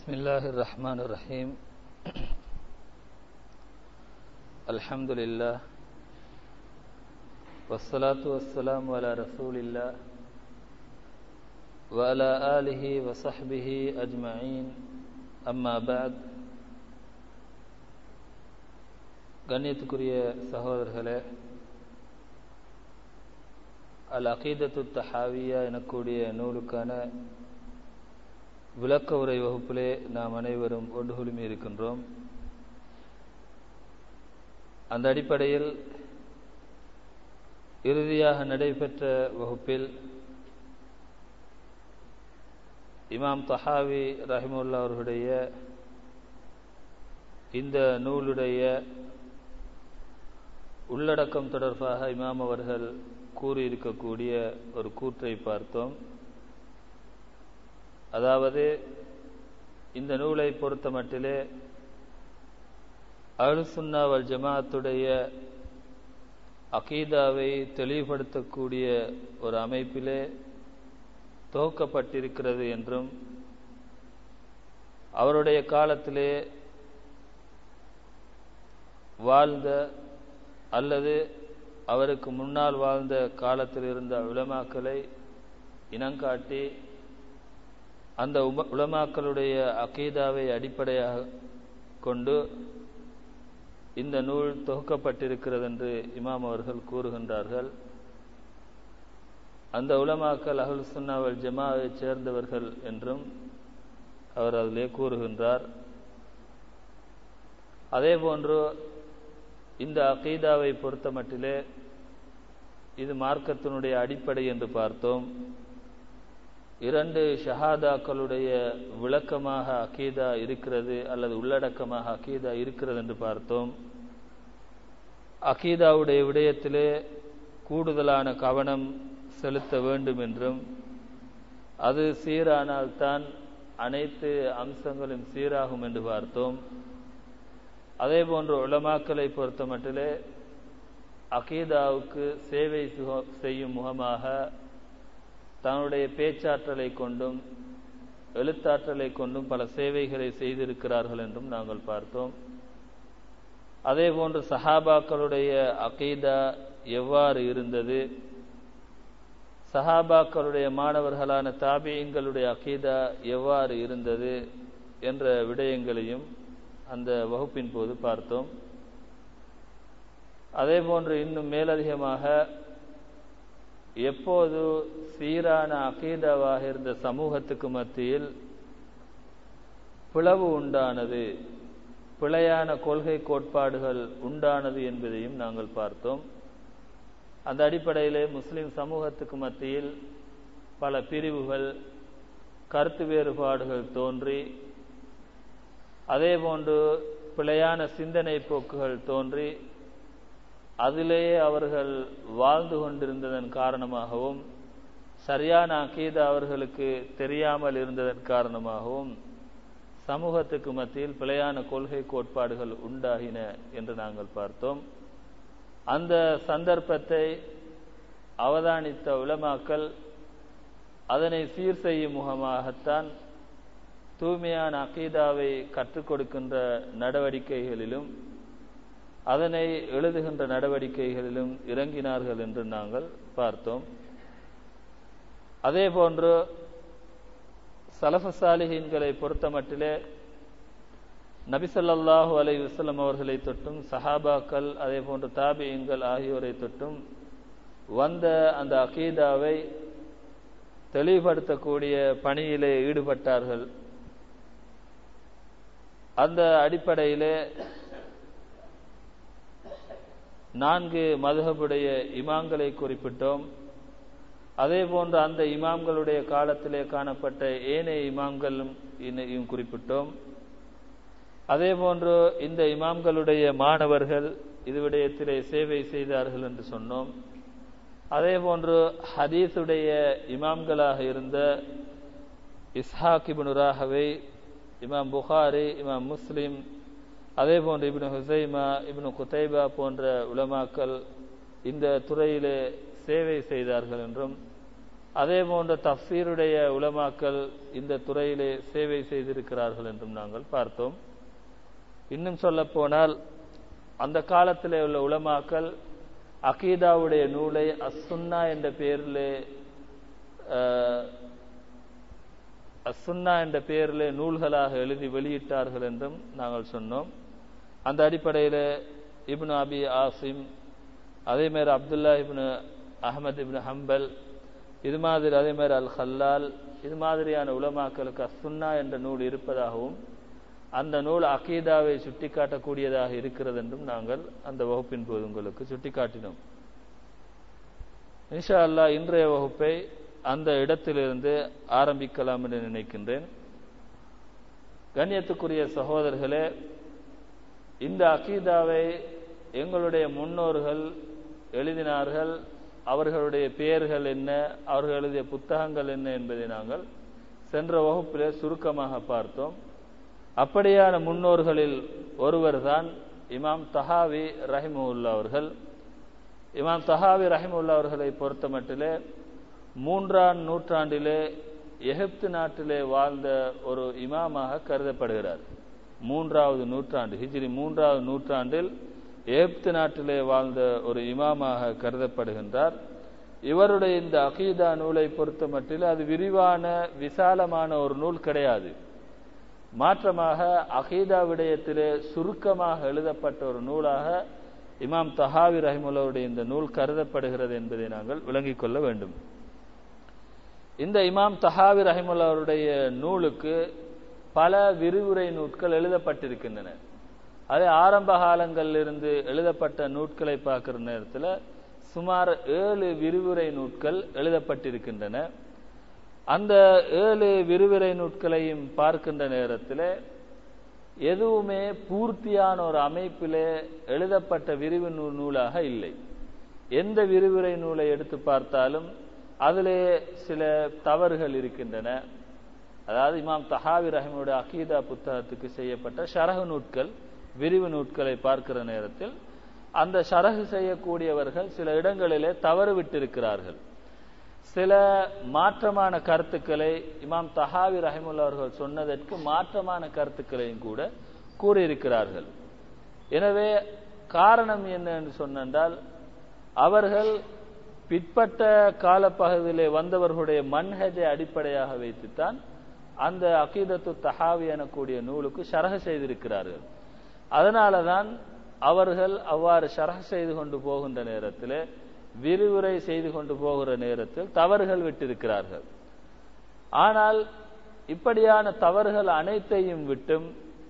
بسم الله الرحمن الرحيم الحمد لله والصلاة والسلام على رسول الله وعلى آله وصحبه أجمعين أما بعد கண்ணியத்துக்குரிய சகோதரர்களே அல் அகீதத்து தஹாவியா எனக்கூடிய நூலுக்கான விளக்க உரை வகுப்பிலே நாம் அனைவரும் ஒன்று குழுமி இருக்கின்றோம் அந்த அடிப்படையில் இறுதியாக நடைபெற்ற வகுப்பில் இமாம் தஹாவி ரஹிமுல்லா அவர்களுடைய இந்த நூலுடைய உள்ளடக்கம் தொடர்பாக இமாம் அவர்கள் கூறியிருக்கக்கூடிய ஒரு கூற்றை பார்த்தோம் அதாவது இந்த நூலை பொறுத்த மட்டிலே அழுசுன்னாவல் ஜமாத்துடைய அகீதாவை தெளிவுபடுத்தக்கூடிய ஒரு அமைப்பிலே துவக்கப்பட்டிருக்கிறது என்றும் அவருடைய காலத்திலே வாழ்ந்த அல்லது அவருக்கு முன்னால் வாழ்ந்த காலத்தில் இருந்த உலமாக்களை இனங்காட்டி அந்த உலமாக்களுடைய அகீதாவை அடிப்படையாக கொண்டு இந்த நூல் தொகுக்கப்பட்டிருக்கிறது என்று இமாம் அவர்கள் கூறுகின்றார்கள் அந்த உலமாக்கள் அகுல் சுன்னாவல் ஜமாவை சேர்ந்தவர்கள் என்றும் அவர் அதிலே கூறுகின்றார் அதே போன்று இந்த அகீதாவை பொறுத்த மட்டிலே இது மார்க்கத்தினுடைய அடிப்படை என்று பார்த்தோம் இரண்டு ஷஹாதாக்களுடைய விளக்கமாக அகீதா இருக்கிறது அல்லது உள்ளடக்கமாக அகீதா இருக்கிறது என்று பார்த்தோம் அகீதாவுடைய விடயத்திலே கூடுதலான கவனம் செலுத்த வேண்டும் என்றும் அது சீரானால்தான் அனைத்து அம்சங்களும் சீராகும் என்று பார்த்தோம் அதே போன்று உளமாக்களை பொறுத்த மட்டிலே அகீதாவுக்கு சேவை செய்யும் முகமாக தன்னுடைய பேச்சாற்றலை கொண்டும் எழுத்தாற்றலை கொண்டும் பல சேவைகளை செய்திருக்கிறார்கள் என்றும் நாங்கள் பார்த்தோம் அதே போன்று சஹாபாக்களுடைய அகீதா எவ்வாறு இருந்தது சஹாபாக்களுடைய மாணவர்களான தாபியங்களுடைய அகீதா எவ்வாறு இருந்தது என்ற விடயங்களையும் அந்த வகுப்பின் போது பார்த்தோம் அதே போன்று இன்னும் மேலதிகமாக எப்போது சீரான அகீதாவாக இருந்த சமூகத்துக்கு மத்தியில் பிளவு உண்டானது பிழையான கொள்கை கோட்பாடுகள் உண்டானது என்பதையும் நாங்கள் பார்த்தோம் அந்த அடிப்படையிலே முஸ்லிம் சமூகத்துக்கு மத்தியில் பல பிரிவுகள் கருத்து வேறுபாடுகள் தோன்றி அதே போன்று பிழையான சிந்தனை போக்குகள் தோன்றி அதிலேயே அவர்கள் வாழ்ந்து கொண்டிருந்ததன் காரணமாகவும் சரியான அகீதா அவர்களுக்கு தெரியாமல் இருந்ததன் காரணமாகவும் சமூகத்துக்கு மத்தியில் பிழையான கொள்கை கோட்பாடுகள் உண்டாகின என்று நாங்கள் பார்த்தோம் அந்த சந்தர்ப்பத்தை அவதானித்த உலமாக்கல் அதனை சீர் செய்யும் முகமாகத்தான் தூய்மையான அகீதாவை கற்றுக் கொடுக்கின்ற நடவடிக்கைகளிலும் அதனை எழுதுகின்ற நடவடிக்கைகளிலும் இறங்கினார்கள் என்று நாங்கள் பார்த்தோம் அதே போன்று சலஃபசாலிஹீன்களை பொறுத்த மட்டிலே நபிசல்லாஹூ அலை வசலம் அவர்களை தொட்டும் சஹாபாக்கள் அதே போன்று தாபியங்கள் ஆகியோரை தொட்டும் வந்த அந்த அகீதாவை தெளிவுபடுத்தக்கூடிய பணியிலே ஈடுபட்டார்கள் அந்த அடிப்படையிலே நான்கு மதுகபுடைய இமாம்களை குறிப்பிட்டோம் அதே போன்று அந்த இமாம்களுடைய காலத்திலே காணப்பட்ட ஏனைய இமாம்களும் குறிப்பிட்டோம் அதே போன்று இந்த இமாம்களுடைய மாணவர்கள் இது விடயத்திலே சேவை செய்தார்கள் என்று சொன்னோம் அதே போன்று ஹதீஸுடைய இமாம்களாக இருந்த இஸ்ஹாக் இபின் ராஹவை இமாம் புகாரி இமாம் முஸ்லிம் அதே போன்று இப்னு ஹுசைமா இப்னு குத்தைபா போன்ற உலமாக்கள் இந்த துறையிலே சேவை செய்தார்கள் என்றும் அதே போன்ற தஃசீருடைய உலமாக்கள் இந்த துறையிலே சேவை செய்திருக்கிறார்கள் என்றும் நாங்கள் பார்த்தோம் இன்னும் சொல்ல போனால் அந்த காலத்திலே உள்ள உலமாக்கள் அகீதாவுடைய நூலை அசுன்னா என்ற பெயரிலே அசுன்னா என்ற பெயரிலே நூல்களாக எழுதி வெளியிட்டார்கள் என்றும் நாங்கள் சொன்னோம் அந்த அடிப்படையில் இப்னு அபி ஆசிம் அதே மாதிரி அப்துல்லா இப்னு அஹமது இப்னு ஹம்பல் இது மாதிரி அதே மாதிரி அல் ஹல்லால் இது மாதிரியான உலமாக்களுக்கு அசுன்னா என்ற நூல் இருப்பதாகவும் அந்த நூல் அகீதாவை சுட்டிக்காட்டக்கூடியதாக இருக்கிறது என்றும் நாங்கள் அந்த வகுப்பின் போது உங்களுக்கு சுட்டிக்காட்டினோம் இன்ஷா அல்லா இன்றைய வகுப்பை அந்த இடத்திலிருந்து ஆரம்பிக்கலாம் என்று நினைக்கின்றேன் கண்ணியத்துக்குரிய சகோதரர்களே இந்த அகீதாவை எங்களுடைய முன்னோர்கள் எழுதினார்கள் அவர்களுடைய பெயர்கள் என்ன அவர்கள் எழுதிய புத்தகங்கள் என்ன என்பதை நாங்கள் சென்ற வகுப்பிலே சுருக்கமாக பார்த்தோம் அப்படியான முன்னோர்களில் ஒருவர் தான் இமாம் தஹாவி ரஹிமுல்லா அவர்கள் இமாம் தஹாவி ரஹிமுல்லா அவர்களை பொறுத்த மட்டிலே மூன்றாம் நூற்றாண்டிலே எகிப்து நாட்டிலே வாழ்ந்த ஒரு இமாமாக கருதப்படுகிறார் மூன்றாவது நூற்றாண்டு ஹிஜ்ரி மூன்றாவது நூற்றாண்டில் எகிப்து நாட்டிலே வாழ்ந்த ஒரு இமாமாக கருதப்படுகின்றார் இவருடைய இந்த அகீதா நூலை பொறுத்த மட்டில் அது விரிவான விசாலமான ஒரு நூல் கிடையாது மாற்றமாக அகீதா விடயத்திலே சுருக்கமாக எழுதப்பட்ட ஒரு நூலாக இமாம் தஹாவி ரஹிமுல்லாவுடைய இந்த நூல் கருதப்படுகிறது என்பதை நாங்கள் விளங்கிக் கொள்ள வேண்டும் இந்த இமாம் தஹாவி ரஹிமுல்லாவுடைய நூலுக்கு பல விரிவுரை நூட்கள் எழுதப்பட்டிருக்கின்றன அதே ஆரம்ப காலங்களிலிருந்து எழுதப்பட்ட நூட்களை பார்க்கிற நேரத்தில் சுமார் ஏழு விரிவுரை நூட்கள் எழுதப்பட்டிருக்கின்றன அந்த ஏழு விரிவுரை நூட்களையும் பார்க்கின்ற நேரத்தில் எதுவுமே பூர்த்தியான ஒரு அமைப்பிலே எழுதப்பட்ட விரிவு நூலாக இல்லை எந்த விரிவுரை நூலை எடுத்து பார்த்தாலும் அதிலே சில தவறுகள் இருக்கின்றன அதாவது இமாம் தஹாவி ரஹிமுடைய அகீதா புத்தகத்துக்கு செய்யப்பட்ட ஷரகு நூட்கள் விரிவு நூட்களை பார்க்கிற நேரத்தில் அந்த ஷரகு செய்யக்கூடியவர்கள் சில இடங்களிலே தவறு விட்டிருக்கிறார்கள் சில மாற்றமான கருத்துக்களை இமாம் தஹாவி ரஹிமுல்லா அவர்கள் சொன்னதற்கு மாற்றமான கருத்துக்களையும் கூட கூறியிருக்கிறார்கள் எனவே காரணம் என்ன என்று சொன்னால் அவர்கள் பிற்பட்ட காலப்பகுதியிலே வந்தவர்களுடைய மன்ஹஜை அடிப்படையாக வைத்துத்தான் அந்த அகீதத்து தஹாவி எனக்கூடிய நூலுக்கு ஷரக செய்திருக்கிறார்கள் அதனால தான் அவர்கள் அவ்வாறு ஷரக செய்து கொண்டு போகின்ற நேரத்தில் விரிவுரை செய்து கொண்டு போகிற நேரத்தில் தவறுகள் விட்டிருக்கிறார்கள் ஆனால் இப்படியான தவறுகள் அனைத்தையும் விட்டும்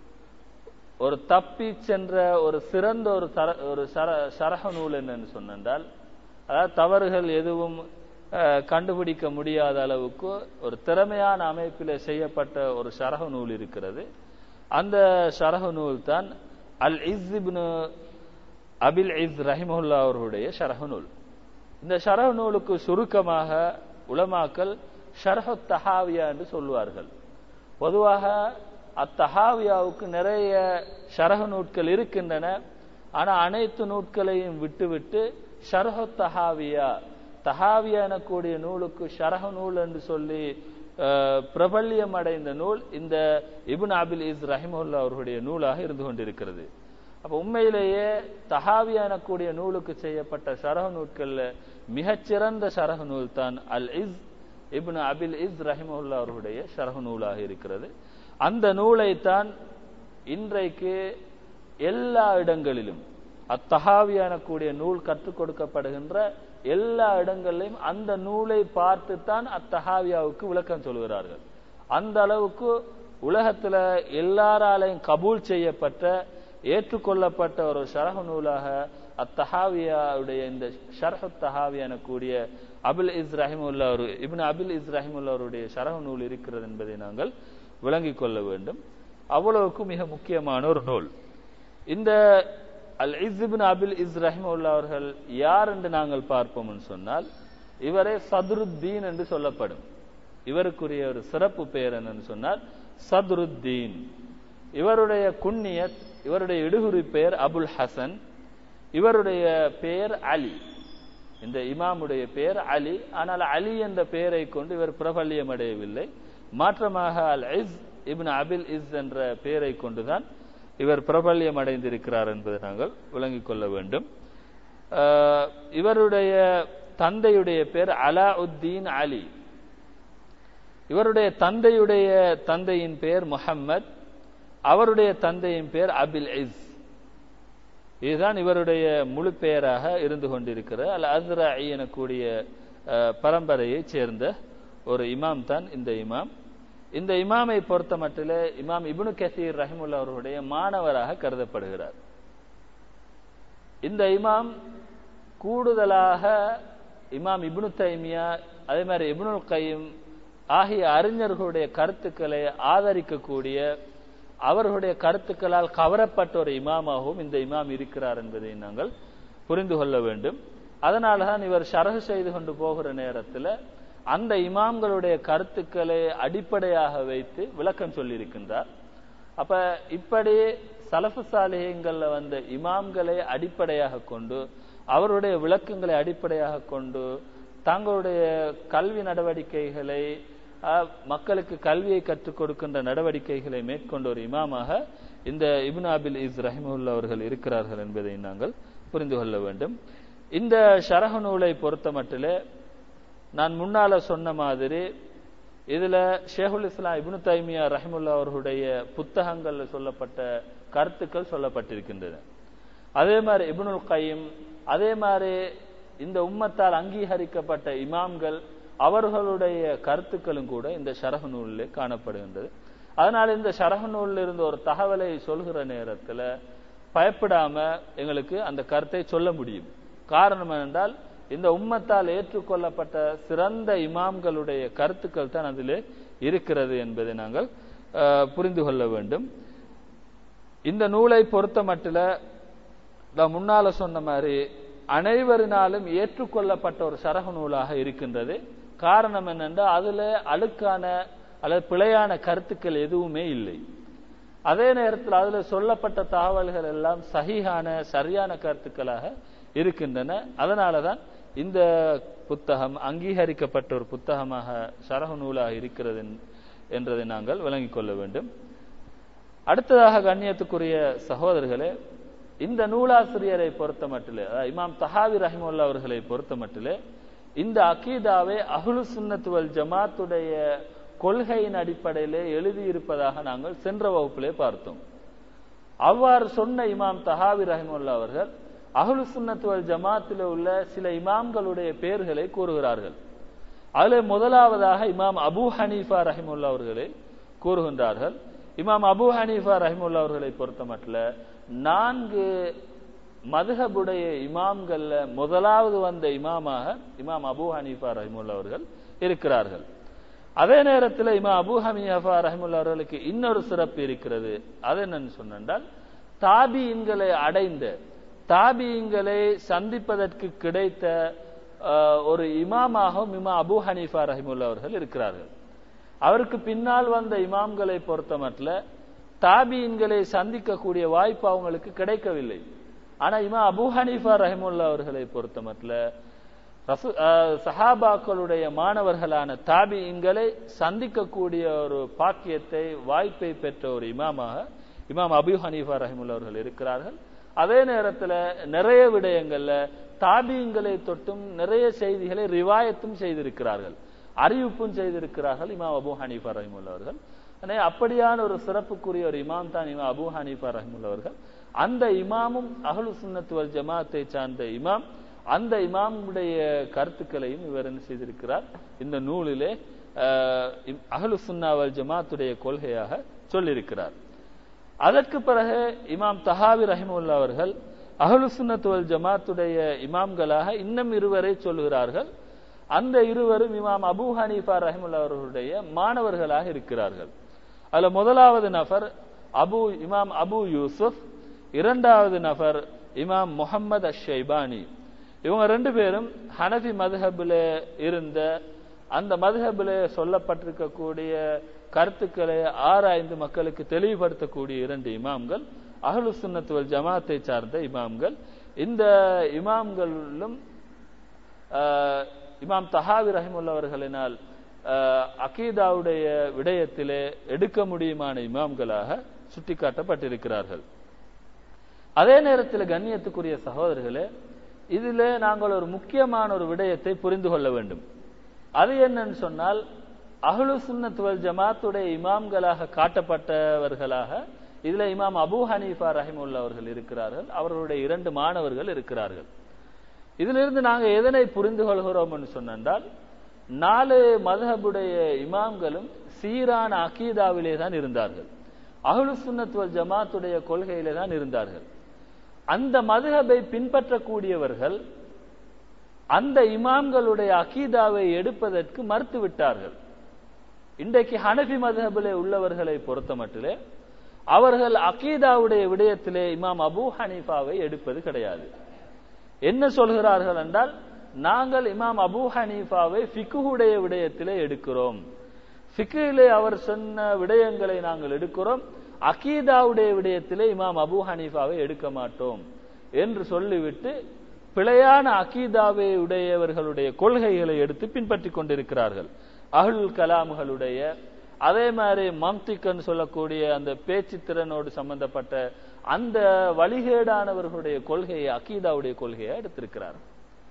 ஒரு தப்பி சென்ற ஒரு சிறந்த ஒரு தர ஒரு சர சரக நூல் என்னன்னு சொன்னால் அதாவது தவறுகள் எதுவும் கண்டுபிடிக்க முடியாத அளவுக்கு ஒரு திறமையான அமைப்பில் செய்யப்பட்ட ஒரு ஷரக நூல் இருக்கிறது அந்த ஷரக நூல் தான் அல் இஸ் இப்னு அபில் இஸ் ரஹிமுல்லா அவர்களுடைய ஷரக நூல் இந்த ஷரக நூலுக்கு சுருக்கமாக உலமாக்கல் ஷரஹு தஹாவியா என்று சொல்லுவார்கள் பொதுவாக அத்தஹாவியாவுக்கு நிறைய ஷரக நூட்கள் இருக்கின்றன ஆனா அனைத்து நூட்களையும் விட்டுவிட்டு ஷரஹு தஹாவியா தஹாவியா எனக்கூடிய நூலுக்கு ஷரஹ நூல் என்று சொல்லி பிரபல்யம் அடைந்த நூல் இந்த இபுன் அபில் இஸ் ரஹிமுல்லா அவர்களுடைய நூலாக இருந்து கொண்டிருக்கிறது அப்ப உண்மையிலேயே தஹாவியா எனக்கூடிய நூலுக்கு செய்யப்பட்ட ஷரஹ நூட்கள்ல மிகச்சிறந்த ஷரஹ நூல் தான் அல் இஸ் இப்னு அபில் இஸ் ரஹிமுல்லா அவர்களுடைய ஷரஹ நூலாக இருக்கிறது அந்த நூலைத்தான் இன்றைக்கு எல்லா இடங்களிலும் அத்தஹாவியா எனக்கூடிய நூல் கற்றுக் கொடுக்கப்படுகின்ற எல்லா இடங்களிலும் அந்த நூலை பார்த்துத்தான் அத்தஹாவியாவுக்கு விளக்கம் சொல்கிறார்கள் அந்த அளவுக்கு உலகத்துல எல்லாராலையும் கபூல் செய்யப்பட்ட ஏற்றுக்கொள்ளப்பட்ட ஒரு ஷரஹ நூலாக அத்தஹாவியாவுடைய இந்த ஷரஹு தஹாவி எனக்கூடிய அபுல் இஸ் ரஹிமுல்லா ஒரு இப்னு அபுல் இஸ் ரஹிமுல்லா அவருடைய ஷரஹ நூல் இருக்கிறது என்பதை நாங்கள் விளங்கிக் கொள்ள வேண்டும் அவ்வளவுக்கு மிக முக்கியமான ஒரு நூல் இந்த அல் இஸ்பின் அபில் இஸ் ரஹிமுல்லா அவர்கள் யார் என்று நாங்கள் பார்ப்போம்னு சொன்னால் இவரே சதுருத்தீன் என்று சொல்லப்படும் இவருக்குரிய ஒரு சிறப்பு பெயர் என்னன்னு சொன்னால் சதுருத்தீன் இவருடைய குன்னியத் இவருடைய இடுகுறி பெயர் அபுல் ஹசன் இவருடைய பெயர் அலி இந்த இமாமுடைய பெயர் அலி ஆனால் அலி என்ற பெயரை கொண்டு இவர் பிரபல்யம் அடையவில்லை மாற்றமாக அல் இஸ் இப்னு அபில் இஸ் என்ற பெயரை கொண்டுதான் இவர் பிரபல்யம் அடைந்திருக்கிறார் என்பதை நாங்கள் விளங்கிக் கொள்ள வேண்டும் ஆஹ் இவருடைய தந்தையுடைய பேர் அலாவுத்தீன் அலி இவருடைய தந்தையுடைய தந்தையின் பெயர் முஹம்மத் அவருடைய தந்தையின் பெயர் அபில் இஸ் இதுதான் இவருடைய முழு பெயராக இருந்து கொண்டிருக்கிற அல் அஸ்ராஇ எனக்கூடிய அஹ், பரம்பரையைச் சேர்ந்த ஒரு இமாம் தான் இந்த இமாம் இந்த இமாமை பொறுத்த மட்டிலே இமாம் இப்னு கசீர் ரஹிமுல்லா அவர்களுடைய மாணவராக கருதப்படுகிறார் இந்த இமாம் கூடுதலாக இமாம் இப்னு தைமியா அதே மாதிரி இப்னுல் கையும் ஆகிய அறிஞர்களுடைய கருத்துக்களை ஆதரிக்கக்கூடிய அவர்களுடைய கருத்துக்களால் கவரப்பட்ட ஒரு இமாமாகவும் இந்த இமாம் இருக்கிறார் என்பதை நாங்கள் புரிந்து கொள்ள வேண்டும் அதனால தான் இவர் ஷரகு செய்து கொண்டு போகிற நேரத்தில் அந்த இமாம்களுடைய கருத்துக்களை அடிப்படையாக வைத்து விளக்கம் சொல்லியிருக்கின்றார் அப்ப இப்படி சலஃபு சாலிகங்கள்ல வந்த இமாம்களை அடிப்படையாக கொண்டு அவருடைய விளக்கங்களை அடிப்படையாக கொண்டு தங்களுடைய கல்வி நடவடிக்கைகளை அஹ், மக்களுக்கு கல்வியை கற்றுக் கொடுக்கின்ற நடவடிக்கைகளை மேற்கொண்ட ஒரு இமாமாக இந்த இப்னு அபில் இஸ் ரஹிமுல்லா அவர்கள் இருக்கிறார்கள் என்பதை நாங்கள் புரிந்து கொள்ள வேண்டும் இந்த ஷரஹ நூலை பொறுத்த மட்டிலே நான் முன்னால சொன்ன மாதிரி இதுல ஷேகுல் இஸ்லாம் இப்னு தைமியா ரஹிமுல்லா அவர்களுடைய புத்தகங்கள்ல சொல்லப்பட்ட கருத்துக்கள் சொல்லப்பட்டிருக்கின்றன அதே மாதிரி இப்னுல் கையும் அதே மாதிரி இந்த உம்மத்தால் அங்கீகரிக்கப்பட்ட இமாம்கள் அவர்களுடைய கருத்துக்களும் கூட இந்த ஷரஹ நூலிலே காணப்படுகின்றது அதனால இந்த ஷரஹ நூலில் இருந்து ஒரு தகவலை சொல்கிற நேரத்துல பயப்படாம எங்களுக்கு அந்த கருத்தை சொல்ல முடியும் காரணம் என்றால் இந்த உம்மத்தால் ஏற்றுக்கொள்ளப்பட்ட சிறந்த இமாம்களுடைய கருத்துக்கள் தான் அதிலே இருக்கிறது என்பதை நாங்கள் அஹ், புரிந்து கொள்ள வேண்டும் இந்த நூலை பொறுத்த மட்டில் நான் முன்னால சொன்ன மாதிரி அனைவரினாலும் ஏற்றுக்கொள்ளப்பட்ட ஒரு சரக நூலாக இருக்கின்றது காரணம் என்னென்றால் அதுல அழுக்கான அல்லது பிழையான கருத்துக்கள் எதுவுமே இல்லை அதே நேரத்தில் அதுல சொல்லப்பட்ட தகவல்கள் எல்லாம் சகிஹான சரியான கருத்துக்களாக இருக்கின்றன அதனாலதான் இந்த புத்தகம் அங்கீகரிக்கப்பட்ட ஒரு புத்தகமாக சரக நூலாக இருக்கிறது என்- என்றதை நாங்கள் விளங்கிக் கொள்ள வேண்டும் அடுத்ததாக கண்ணியத்துக்குரிய சகோதரர்களே இந்த நூலாசிரியரை பொறுத்த மட்டிலே அதாவது இமாம் தஹாவி ரஹிமுல்லா அவர்களை பொறுத்த மட்டிலே இந்த அகீதாவை அஹ்லு சுன்னத் வல் ஜமாத்துடைய கொள்கையின் அடிப்படையிலே எழுதியிருப்பதாக நாங்கள் சென்ற வகுப்பிலே பார்த்தோம் அவ்வாறு சொன்ன இமாம் தஹாவி ரஹிமுல்லா அவர்கள் அஹ்லு சுன்னத் வல் ஜமாத்திலே உள்ள சில இமாம்களுடைய பெயர்களை கூறுகிறார்கள் அதுல முதலாவதாக இமாம் அபூ ஹனீஃபா ரஹிமுல்லா அவர்களை கூறுகின்றார்கள் இமாம் அபூ ஹனீஃபா ரஹிமுல்லா அவர்களை பொறுத்த மட்டும் நான்கு மதுஹபுடைய இமாம்கள்ல முதலாவது வந்த இமாமாக இமாம் அபூ ஹனீஃபா ரஹிமுல்லா அவர்கள் இருக்கிறார்கள் அதே நேரத்தில் இமாம் அபூ ஹனீஃபா ரஹிமுல்லா அவர்களுக்கு இன்னொரு சிறப்பு இருக்கிறது அது என்னன்னு சொன்னால் தாபியின்களை அடைந்த தாபியின்களை சந்திப்பதற்கு கிடைத்த அஹ், ஒரு இமாமாகவும் இமாம் அபூ ஹனீஃபா ரஹிமுல்லா அவர்கள் இருக்கிறார்கள் அவருக்கு பின்னால் வந்த இமாம்களை பொறுத்த மட்டும் தாபியின்களை சந்திக்கக்கூடிய வாய்ப்பு அவங்களுக்கு கிடைக்கவில்லை ஆனா இமாம் அபூ ஹனீஃபா ரஹிமுல்லா அவர்களை பொறுத்த மட்டும் ரசூ- அஹ், சஹாபாக்களுடைய மாணவர்களான தாபியின்களை சந்திக்கக்கூடிய ஒரு பாக்கியத்தை வாய்ப்பை பெற்ற ஒரு இமாமாக இமாம் அபூ ஹனீஃபா ரஹிமுல்லா அவர்கள் இருக்கிறார்கள் அதே நேரத்துல நிறைய விடயங்கள்ல தாபியங்களை தொட்டும் நிறைய செய்திகளை ரிவாயத்தும் செய்திருக்கிறார்கள் அறிவிப்பும் செய்திருக்கிறார்கள் இமாம் அபூ ஹனீஃபா ரஹிமுல்லா அவர்கள் எனவே அப்படியான ஒரு சிறப்புக்குரிய ஒரு இமாம் தான் இமாம் அபூ ஹனீஃபா ரஹிமுல்லா அவர்கள் அந்த இமாமும் அஹ்லு சுன்னத் வல் ஜமாத்தை சார்ந்த இமாம் அந்த இமாமுடைய கருத்துக்களையும் இவர் என்ன செய்திருக்கிறார் இந்த நூலிலே அஹ், இம்- அஹ்லு சுன்னா வல் ஜமாத்துடைய கொள்கையாக சொல்லியிருக்கிறார் அதற்கு பிறகு இமாம் தஹாவி ரஹிமுல்லா அவர்கள் அஹ்லு சுன்னத் வல் ஜமாத்துடைய இமாம்களாக இன்னும் இருவரை சொல்லுகிறார்கள் அந்த இருவரும் இமாம் அபூ ஹனீஃபா ரஹிமுல்லா அவர்களுடைய மாணவர்களாக இருக்கிறார்கள் அதுல முதலாவது நபர் அபு இமாம் அபு யூசுப் இரண்டாவது நபர் இமாம் முஹம்மது அஷ்-ஷைபானி இவங்க ரெண்டு பேரும் ஹனஃபி மதுஹபில் இருந்த அந்த மதுஹபில் சொல்லப்பட்டிருக்கக்கூடிய கருத்துக்களை ஆராய்ந்து மக்களுக்கு தெளிவுபடுத்தக்கூடிய இரண்டு இமாம்கள் அஹ்லு சுன்னத் வல் ஜமாத்தை சார்ந்த இமாம்கள் இந்த இமாம்களிலும் அஹ், இமாம் தஹாவி ரஹிமுல்லா அவர்களினால் அஹ், அகீதாவுடைய விடயத்திலே எடுக்க முடியுமான இமாம்களாக சுட்டிக்காட்டப்பட்டிருக்கிறார்கள் அதே நேரத்தில் கண்ணியத்துக்குரிய சகோதரர்களே இதிலே நாங்கள் ஒரு முக்கியமான ஒரு விடயத்தை புரிந்து கொள்ள வேண்டும் அது என்னன்னு சொன்னால் அஹ்லு சுன்னத் வல் ஜமாத்துடைய இமாம்களாக காட்டப்பட்டவர்களாக இதுல இமாம் அபூ ஹனீஃபா ரஹிமுல்லா அவர்கள் இருக்கிறார்கள் அவர்களுடைய இரண்டு மாணவர்கள் இருக்கிறார்கள் இதிலிருந்து நாங்க எதனை புரிந்து கொள்கிறோம் என்று சொன்னால் நாலு மதஹபுடைய இமாம்களும் சீரான அகீதாவிலே தான் இருந்தார்கள் அஹ்லு சுன்னத் வல் ஜமாத்துடைய கொள்கையிலே தான் இருந்தார்கள் அந்த மதுஹபை பின்பற்றக்கூடியவர்கள் அந்த இமாம்களுடைய அகீதாவை எடுப்பதற்கு மறுத்து விட்டார்கள் இன்றைக்கு ஹனஃபி மதுஹபிலே உள்ளவர்களை பொறுத்த மட்டிலே அவர்கள் அகீதாவுடைய விடயத்திலே இமாம் அபூ ஹனீஃபாவை எடுப்பது கிடையாது என்ன சொல்கிறார்கள் என்றால் நாங்கள் இமாம் அபூ ஹனீஃபாவை ஃபிக்குடைய விடயத்திலே எடுக்கிறோம் ஃபிக்கிலே அவர் சொன்ன விடயங்களை நாங்கள் எடுக்கிறோம் அகீதாவுடைய விடயத்திலே இமாம் அபூ ஹனீஃபாவை எடுக்க மாட்டோம் என்று சொல்லிவிட்டு பிழையான அகீதாவை உடையவர்களுடைய கொள்கைகளை எடுத்து பின்பற்றிக் கொண்டிருக்கிறார்கள் அஹ்லுல் கலாம்களுடைய அதே மாதிரி மம்திக்கன்னு சொல்லக்கூடிய அந்த பேச்சு திறனோடு சம்பந்தப்பட்ட அந்த வழிகேடானவர்களுடைய கொள்கையை அகீதாவுடைய கொள்கையை எடுத்திருக்கிறார்கள்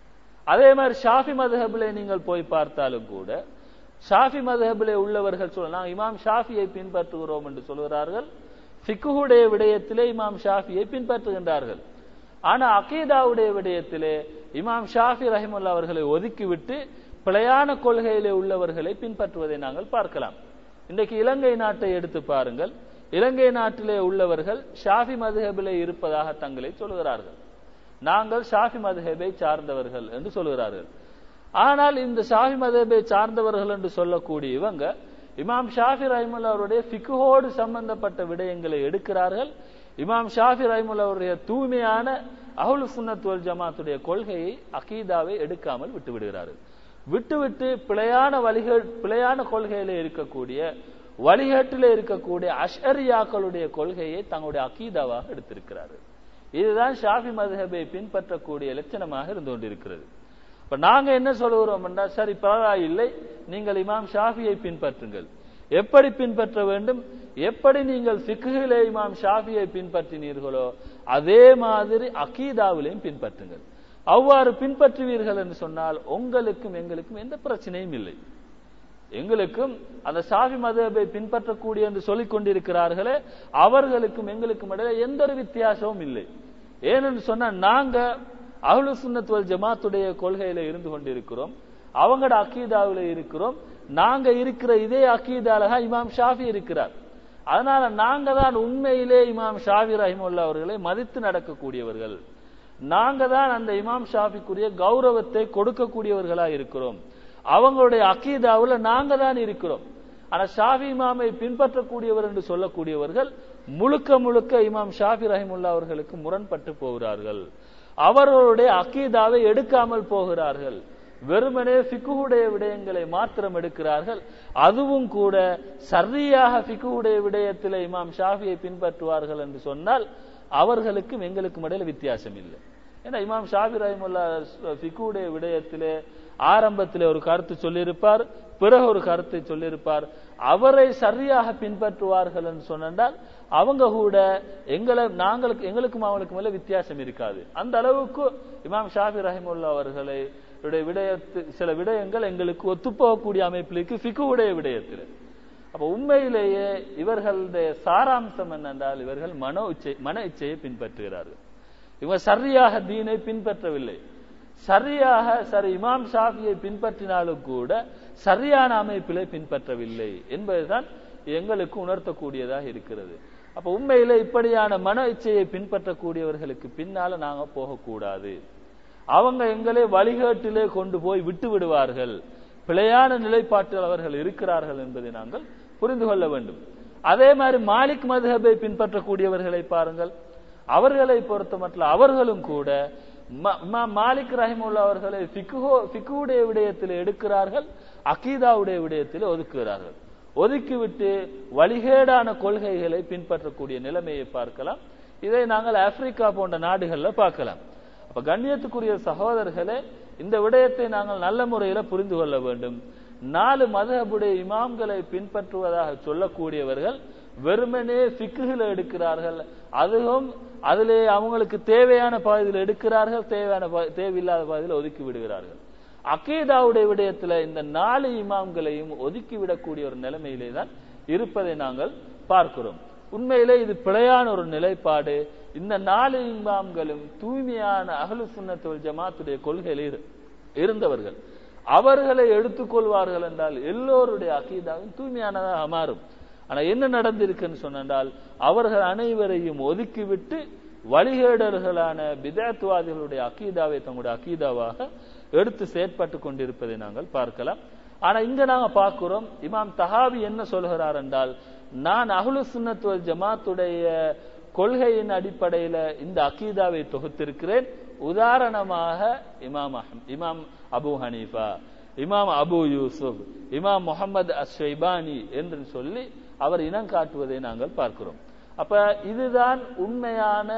அதே மாதிரி ஷாஃபி மதுஹபிலே நீங்கள் போய் பார்த்தாலும் கூட ஷாஃபி மதுஹபிலே உள்ளவர்கள் சொல்லலாம் இமாம் ஷாஃபியை பின்பற்றுகிறோம் என்று சொல்கிறார்கள் ஃபிக்குடைய விடயத்திலே இமாம் ஷாஃபியை பின்பற்றுகின்றார்கள் ஆனா அகீதாவுடைய விடயத்திலே இமாம் ஷாஃபி ரஹிமுல்லா அவர்களை ஒதுக்கிவிட்டு பிழையான கொள்கையிலே உள்ளவர்களை பின்பற்றுவதை நாங்கள் பார்க்கலாம் இன்றைக்கு இலங்கை நாட்டை எடுத்து பாருங்கள் இலங்கை நாட்டிலே உள்ளவர்கள் ஷாஃபி மதுஹபிலே இருப்பதாக தங்களை சொல்கிறார்கள் நாங்கள் ஷாஃபி மதுஹபை சார்ந்தவர்கள் என்று சொல்கிறார்கள் ஆனால் இந்த ஷாஃபி மதுஹபை சார்ந்தவர்கள் என்று சொல்லக்கூடிய இவங்க இமாம் ஷாஃபி ரஹிமுல்லா அவருடைய ஃபிக்குஹோடு சம்பந்தப்பட்ட விடயங்களை எடுக்கிறார்கள் இமாம் ஷாஃபி ரஹிமுல்லா அவருடைய தூய்மையான அஹுல் சுன்னத் வல் ஜமாத்துடைய கொள்கையை அகீதாவை எடுக்காமல் விட்டு விடுகிறார்கள் விட்டுவிட்டு பிழையான வழிகள் பிழையான கொள்கையில இருக்கக்கூடிய வழிகேட்டில இருக்கக்கூடிய அஷரியாக்களுடைய கொள்கையை தங்களுடைய அகீதாவாக எடுத்திருக்கிறார்கள் இதுதான் ஷாஃபி மதுஹபை பின்பற்றக்கூடிய லட்சணமாக இருந்து கொண்டிருக்கிறது இப்ப நாங்க என்ன சொல்லுகிறோம் என்றால் சரி பரவாயில்லை நீங்கள் இமாம் ஷாஃபியை பின்பற்றுங்கள் எப்படி பின்பற்ற வேண்டும் எப்படி நீங்கள் ஃபிக்குகிலே இமாம் ஷாஃபியை பின்பற்றினீர்களோ அதே மாதிரி அகீதாவிலையும் பின்பற்றுங்கள் அவ்வாறு பின்பற்றுவீர்கள் என்று சொன்னால் உங்களுக்கும் எங்களுக்கும் எந்த பிரச்சனையும் இல்லை எங்களுக்கும் அந்த சாஃபி மதபை பின்பற்றக்கூடிய என்று சொல்லிக் கொண்டிருக்கிறார்களே அவர்களுக்கும் எங்களுக்கும் இடையில எந்த ஒரு வித்தியாசமும் இல்லை ஏனென்று சொன்னா நாங்க அஹ்லு சுன்னத் வல் ஜமாத்துடைய கொள்கையில இருந்து கொண்டிருக்கிறோம் அவங்களோட அக்கீதாவில இருக்கிறோம் நாங்க இருக்கிற இதே அக்கீதால தான் இமாம் ஷாஃபி இருக்கிறார் அதனால நாங்க தான் உண்மையிலே இமாம் ஷாஃபி ரஹிமுல்லா அவர்களை மதித்து நடக்கக்கூடியவர்கள் நாங்க தான் அந்த இமாம் ஷாஃபிக்குரிய கௌரவத்தை கொடுக்கக்கூடியவர்களா இருக்கிறோம் அவங்களுடைய அக்கீதாவுல நாங்க தான் இருக்கிறோம் ஆனா ஷாஃபி இமாமை பின்பற்றக்கூடியவர் என்று சொல்லக்கூடியவர்கள் முழுக்க முழுக்க இமாம் ஷாஃபி ரஹிமுல்லா அவர்களுக்கு முரண்பட்டு போகிறார்கள் அவர்களுடைய அக்கீதாவை எடுக்காமல் போகிறார்கள் வெறுமனே ஃபிக்குடைய விடயங்களை மாத்திரம் எடுக்கிறார்கள் அதுவும் கூட சரியாக ஃபிக்குடைய விடயத்தில் இமாம் ஷாஃபியை பின்பற்றுவார்கள் என்று சொன்னால் அவர்களுக்கும் எங்களுக்கும் இடையில வித்தியாசம் இல்லை ஏன்னா இமாம் ஷாஃபி ரஹிமுல்லா ஃபிக்குடைய விடயத்திலே ஆரம்பத்திலே ஒரு கருத்து சொல்லியிருப்பார் பிறகு ஒரு கருத்தை சொல்லியிருப்பார் அவரை சரியாக பின்பற்றுவார்கள் என்று சொன்னால் அவங்க கூட எங்களை நாங்களுக்கு எங்களுக்கும் அவங்களுக்கும் மேல வித்தியாசம் இருக்காது அந்த அளவுக்கு இமாம் ஷாஃபி ரஹிமுல்லா அவர்களை விடயத்து சில விடயங்கள் எங்களுக்கு ஒத்துப்போகக்கூடிய அமைப்பில் இருக்கு ஃபிக்குடைய விடயத்தில் அப்ப உண்மையிலேயே இவர்களுடைய சாராம்சம் என்னென்றால் இவர்கள் மனோ இச்சை மன இச்சையை பின்பற்றுகிறார்கள் இவங்க சரியாக தீனை பின்பற்றவில்லை சரியாக சரி இமாம் ஷாஃபியை பின்பற்றினாலும் கூட சரியான அமைப்பிலே பின்பற்றவில்லை என்பதுதான் எங்களுக்கு உணர்த்தக்கூடியதாக இருக்கிறது அப்ப உண்மையிலே இப்படியான மன இச்சையை பின்பற்றக்கூடியவர்களுக்கு பின்னால நாங்க போகக்கூடாது அவங்க எங்களை வழிகாட்டிலே கொண்டு போய் விட்டு விடுவார்கள் பிழையான நிலைப்பாட்டில் அவர்கள் இருக்கிறார்கள் என்பதை நாங்கள் புரிந்து கொள்ள வேண்டும் அதே மாதிரி மாலிக் மதுஹபை பின்பற்றக்கூடியவர்களை பாருங்கள் அவர்களை பொறுத்த மட்டும் அவர்களும் கூட மாலிக் ரஹிமுல்லா அவர்களை ஃபிக்குடைய விடயத்தில் எடுக்கிறார்கள் அகீதாவுடைய விடயத்தில் ஒதுக்குகிறார்கள் ஒதுக்கிவிட்டு வழிகேடான கொள்கைகளை பின்பற்றக்கூடிய நிலைமையை பார்க்கலாம் இதை நாங்கள் ஆப்பிரிக்கா போன்ற நாடுகள்ல பார்க்கலாம் அப்ப கண்ணியத்துக்குரிய சகோதரர்களே இந்த விடயத்தை நாங்கள் நல்ல முறையில புரிந்து கொள்ள வேண்டும் நாலு மதஹபுடைய இமாம்களை பின்பற்றுவதாக சொல்லக்கூடியவர்கள் வெறுமனே ஃபிக்குகளை எடுக்கிறார்கள் அதுவும் அதிலே அவங்களுக்கு தேவையான பகுதியில் எடுக்கிறார்கள் தேவையான பகு- தேவையில்லாத பகுதியில் ஒதுக்கி விடுகிறார்கள் அகீதாவுடைய விடயத்துல இந்த நாலு இமாம்களையும் ஒதுக்கி விடக்கூடிய ஒரு நிலைமையிலே தான் இருப்பதை நாங்கள் பார்க்கிறோம் உண்மையிலே இது பிழையான ஒரு நிலைப்பாடு இந்த நாலு இமாம்களும் தூய்மையான அகலு சுன்னத்துவல் ஜமாத்துடைய கொள்கையில் இரு- இருந்தவர்கள் அவர்களை எடுத்துக்கொள்வார்கள் என்றால் எல்லோருடைய அகீதாவும் தூய்மையானதாக மாறும் ஆனா என்ன நடந்திருக்குன்னு சொன்னால் அவர்கள் அனைவரையும் ஒதுக்கிவிட்டு வழிகேடர்களான பிதாத்துவாதிகளுடைய அக்கீதாவை தங்களுடைய அக்கீதாவாக எடுத்து செயற்பட்டு கொண்டிருப்பதை நாங்கள் பார்க்கலாம் ஆனா இங்க நாங்க பார்க்கிறோம் இமாம் தஹாவி என்ன சொல்கிறார் என்றால் நான் அஹ்லு சுன்னத் வல் ஜமாத்துடைய கொள்கையின் அடிப்படையில இந்த அக்கீதாவை தொகுத்திருக்கிறேன் உதாரணமாக இமாம் அஹ் இமாம் அபு ஹனீஃபா இமாம் அபு யூசுப் இமாம் முகமது அஸ்வைபானி என்று சொல்லி அவர் இனம் காட்டுவதை நாங்கள் பார்க்கிறோம் அப்ப இதுதான் உண்மையான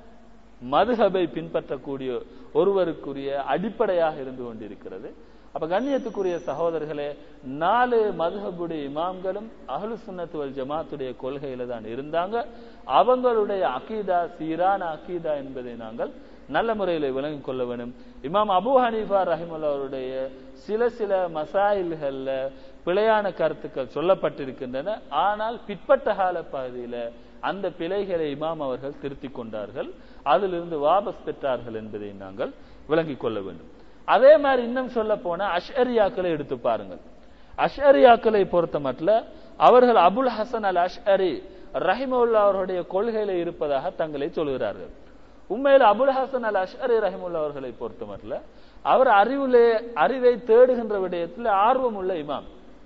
மதுஹபை பின்பற்றக்கூடிய ஒருவருக்குரிய அடிப்படையாக இருந்து கொண்டிருக்கிறது அப்ப கண்ணியத்துக்குரிய சகோதரர்களே நாலு மதுஹபுடைய இமாம்களும் அஹ்லு சுன்னத்து வல் ஜமாத்துடைய கொள்கையில தான் இருந்தாங்க அவங்களுடைய அகீதா சீரான அகீதா என்பதை நாங்கள் நல்ல முறையில் விளங்கிக் கொள்ள வேண்டும் இமாம் அபு ஹனீஃபா ரஹிமுல்லா அவருடைய சில சில மசாயில்கள்ல பிழையான கருத்துக்கள் சொல்லப்பட்டிருக்கின்றன ஆனால் பிற்பட்ட கால பகுதியில அந்த பிழைகளை இமாம் அவர்கள் திருத்திக் கொண்டார்கள் அதிலிருந்து வாபஸ் பெற்றார்கள் என்பதை நாங்கள் விளங்கிக் கொள்ள வேண்டும் அதே மாதிரி இன்னும் சொல்ல போனா அஷ்அரியாக்களை எடுத்து பாருங்கள் அஷ்அரியாக்களை பொறுத்த மட்டும் அவர்கள் அபுல் ஹசன் அல் அஷ்அரி ரஹிமுல்லா அவருடைய கொள்கையில இருப்பதாக தங்களை சொல்கிறார்கள் உண்மையில் அபுல் ஹசன் அல் அஷ்அரி ரஹிமுல்லா அவர்களை பொறுத்த மட்டும் அவர் அறிவிலே அறிவை தேடுகின்ற விடயத்தில் ஆர்வம் உள்ள இமாம்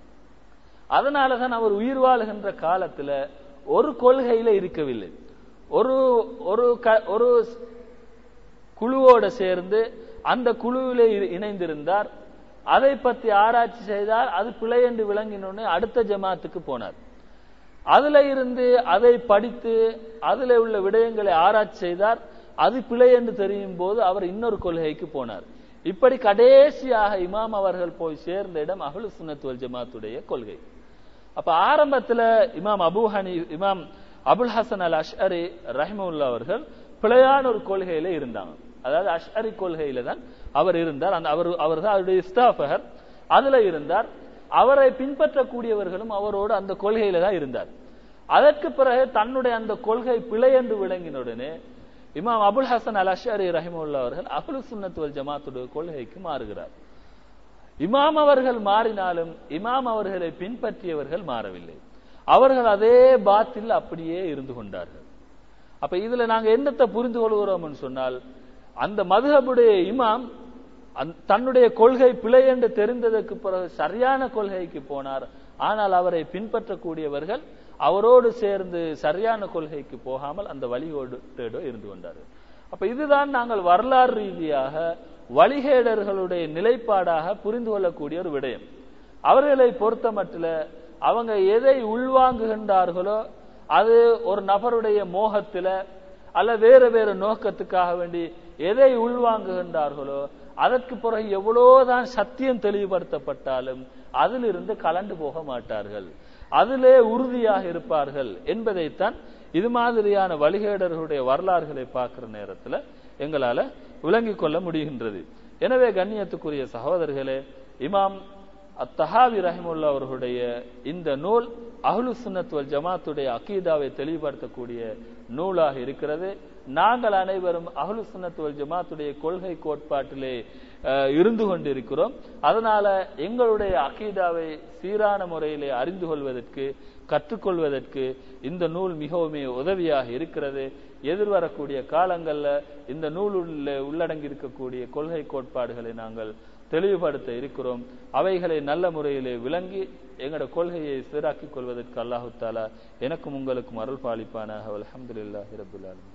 அதனாலதான் அவர் உயிர் வாழுகின்ற காலத்துல ஒரு கொள்கையில இருக்கவில்லை ஒரு ஒரு க- ஒரு குழுவோட சேர்ந்து அந்த குழுவிலே இ- இணைந்திருந்தார் அதை பத்தி ஆராய்ச்சி செய்தார் அது பிழை என்று விளங்கினோன்னு அடுத்த ஜமாத்துக்கு போனார் அதுல இருந்து அதை படித்து அதுல உள்ள விடயங்களை ஆராய்ச்சி செய்தார் அது பிழை என்று தெரியும் போது அவர் இன்னொரு கொள்கைக்கு போனார் இப்படி கடைசியாக இமாம் அவர்கள் போய் சேர்ந்த இடம் அஹ்லு சுன்னத் வல் ஜமாத்துடைய கொள்கை அப்ப ஆரம்பத்துல இமாம் அபு ஹனி இமாம் அபுல் ஹசன் அல் அஷ்அரி ரஹிமுல்லா அவர்கள் பிழையான ஒரு கொள்கையில இருந்தாங்க அதாவது அஷ்அரி கொள்கையில தான் அவர் இருந்தார் அந்த அவர் அவர் தான் அவருடைய இஸ்தாஃபகர் அதுல இருந்தார் அவரை பின்பற்றக்கூடியவர்களும் அவரோடு அந்த கொள்கையில தான் இருந்தார் அதற்கு பிறகு தன்னுடைய அந்த கொள்கை பிழை என்று விளங்கினுடனே இமாம் அபுல் ஹசன் அல் அஷ்அரி ரஹிமுல்லா அவர்கள் அஹ்லு சுன்னத் வல் ஜமாத்துடைய கொள்கைக்கு மாறுகிறார் இமாம் அவர்கள் மாறினாலும் இமாம் அவர்களை பின்பற்றியவர்கள் மாறவில்லை அவர்கள் அதே பாத்தில் அப்படியே இருந்து கொண்டார்கள் அப்ப இதுல நாங்க என்னத்தை புரிந்து கொள்கிறோம்னு சொன்னால் அந்த மதுஹபுடைய இமாம் அந்த- தன்னுடைய கொள்கை பிழை என்று தெரிந்ததற்கு பிறகு சரியான கொள்கைக்கு போனார் ஆனால் அவரை பின்பற்றக்கூடியவர்கள் அவரோடு சேர்ந்து சரியான கொள்கைக்கு போகாமல் அந்த வழியோடு தேடோ இருந்து கொண்டார்கள் அப்ப இதுதான் நாங்கள் வரலாறு ரீதியாக வழிகேடர்களுடைய நிலைப்பாடாக புரிந்து கொள்ளக்கூடிய ஒரு விடயம் அவர்களை பொறுத்த மட்டில் அவங்க எதை உள்வாங்குகின்றார்களோ அது ஒரு நபருடைய மோகத்தில அல்ல வேறு வேறு நோக்கத்துக்காக வேண்டி எதை உள்வாங்குகின்றார்களோ அதற்கு பிறகு எவ்வளவுதான் சத்தியம் தெளிவுபடுத்தப்பட்டாலும் அதிலிருந்து கலண்டு போக மாட்டார்கள் அதிலே உறுதியாக இருப்பார்கள் என்பதைத்தான் இது மாதிரியான வழிகேடர்களுடைய வரலாறுகளை பார்க்கிற நேரத்துல எங்களால விளங்கிக் கொள்ள முடிகின்றது எனவே கண்ணியத்துக்குரிய சகோதரர்களே இமாம் அத்தஹாவி ரஹிமுல்லா அவர்களுடைய இந்த நூல் அஹ்லு சுன்னத் வல் ஜமாத்துடைய அகீதாவை தெளிவுபடுத்தக்கூடிய நூலாக இருக்கிறது நாங்கள் அனைவரும் அஹ்லு சுன்னத் வல் ஜமாத்துடைய கொள்கை கோட்பாட்டிலே அஹ், இருந்து கொண்டிருக்கிறோம் அதனால எங்களுடைய அகீதாவை சீரான முறையிலே அறிந்து கொள்வதற்கு கற்றுக்கொள்வதற்கு இந்த நூல் மிகவுமே உதவியாக இருக்கிறது எதிர்வரக்கூடிய காலங்கள்ல இந்த நூலுள்ள உள்ளடங்கி இருக்கக்கூடிய கொள்கை கோட்பாடுகளை நாங்கள் தெளிவுபடுத்த இருக்கிறோம் அவைகளை நல்ல முறையிலே விளங்கி எங்களோட கொள்கையை சீராக்கிக் கொள்வதற்கு அல்லாஹு தாலா எனக்கும் உங்களுக்கும் அருள் பாலிப்பானாக அல்ஹம்துலில்லாஹி ரப்பில் ஆலமீன்